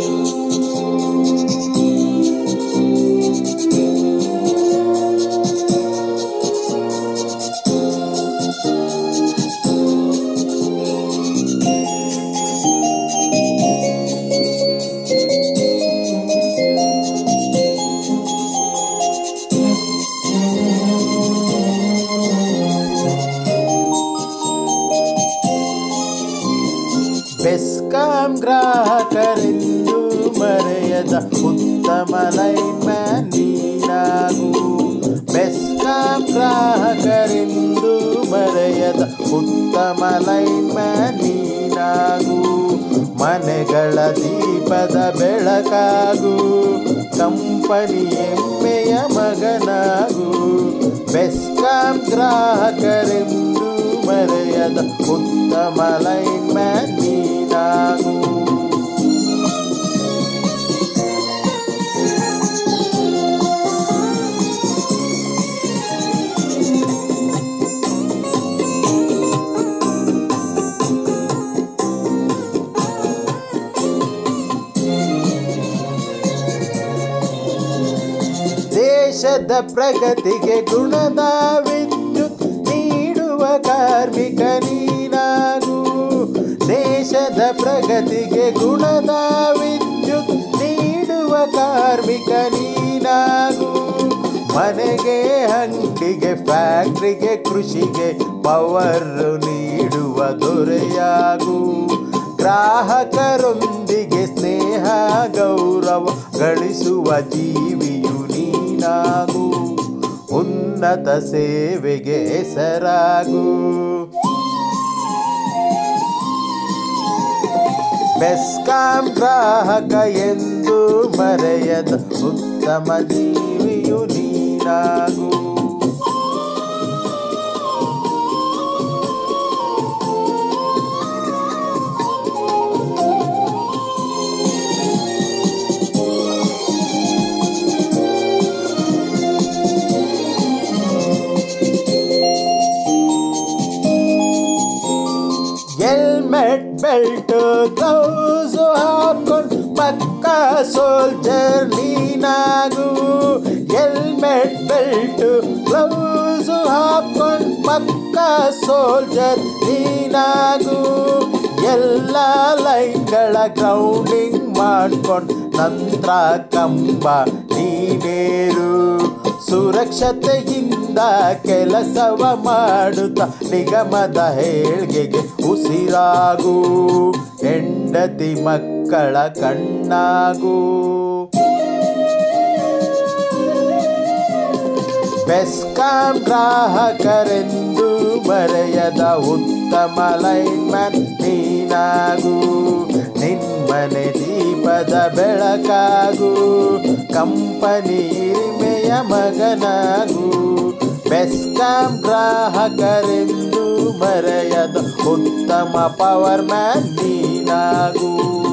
ಬೆಸ್ಕಾಂ ಗ್ರಾಹಕರೆಂದು ಮರೆಯದ ಉತ್ತಮ ಲೈನ್ಮ್ಯಾನ್ ನೀನಾಗು ಬೆಸ್ಕಾಂ ಗ್ರಾಹಕರೆಂದು ಮರೆಯದ ಉತ್ತಮ ಲೈನ್ಮ್ಯಾನ್ ನೀನಾಗು ಮನೆಗಳ ದೀಪದ ಬೆಳಕಾಗು ಕಂಪನಿ ಎಮ್ಮೆಯ ಮಗನಾಗು ಬೆಸ್ಕಾಂ ಗ್ರಾಹಕರೆಂದು ಮರೆಯದ ಉತ್ತಮ ಲೈನ್ಮ್ಯಾನ್ ನೀನಾಗು ದೇಶದ ಪ್ರಗತಿಗೆ ಗುಣದ ವಿದ್ಯುತ್ ನೀಡುವ ಕಾರ್ಮಿಕ ನೀನಾಗು ದೇಶದ ಪ್ರಗತಿಗೆ ಗುಣದ ವಿದ್ಯುತ್ ನೀಡುವ ಕಾರ್ಮಿಕ ನೀನಾಗು ಮನೆಗೆ ಅಂಗಡಿಗೆ ಫ್ಯಾಕ್ಟ್ರಿಗೆ ಕೃಷಿಗೆ ಪವರ್ ನೀಡುವ ದೊರೆಯಾಗು ಗ್ರಾಹಕರೊಂದಿಗೆ ಸ್ನೇಹ ಗೌರವ ಗಳಿಸುವ ಜೀವಿಯು ನೀನಾಗು ಉನ್ನತ ಸೇವೆಗೆ ಹೆಸರಾಗು ಬೆಸ್ಕಾಂ ಗ್ರಾಹಕ ಎಂದು ಮರೆಯದ ಉತ್ತಮ ಜೀವಿಯು ನೀನಾಗು ಹೆಲ್ಮೆಟ್ ಬೆಲ್ಟ್ ಗ್ಲೌಸ್ ಹಾಕೊಂಡು ಪಕ್ಕ ಸೋಲ್ಜರ್ ನೀನಾಗು ಹೆಲ್ಮೆಟ್ ಬೆಲ್ಟ್ ಗ್ಲೌಸ್ ಹಾಕೊಂಡು ಪಕ್ಕ ಸೋಲ್ಜರ್ ನೀನಾಗು ಎಲ್ಲ ಲೈನ್ಗಳ ಗ್ರೌಂಡಿಂಗ್ ಮಾಡ್ಕೊಂಡು ನಂತರ ಕಂಬ ನೀನೇರು ಸುರಕ್ಷತೆಯಿಂದ ಕೆಲಸವ ಮಾಡುತ್ತ ನಿಗಮದ ಏಳ್ಗೆಗೆ ಉಸಿರಾಗು ಹೆಂಡತಿ ಮಕ್ಕಳ ಕಣ್ಣಾಗು ಬೆಸ್ಕಾಂ ಗ್ರಾಹಕರೆಂದು ಮರೆಯದ ಉತ್ತಮ ಲೈನ್ಮ್ಯಾನ್ ನೀನಾಗು ನಿಮ್ಮನೆ ದೀಪದ ಬೆಳಕಾಗು ಕಂಪನಿ ಇರಿಮೆಯ ಮಗನಾಗು ಬೆಸ್ಕಾಂ ಗ್ರಾಹಕರೆಂದು ಮರೆಯದ ಉತ್ತಮ ಪವರ್ ಮ್ಯಾನ್ ನೀನಾಗು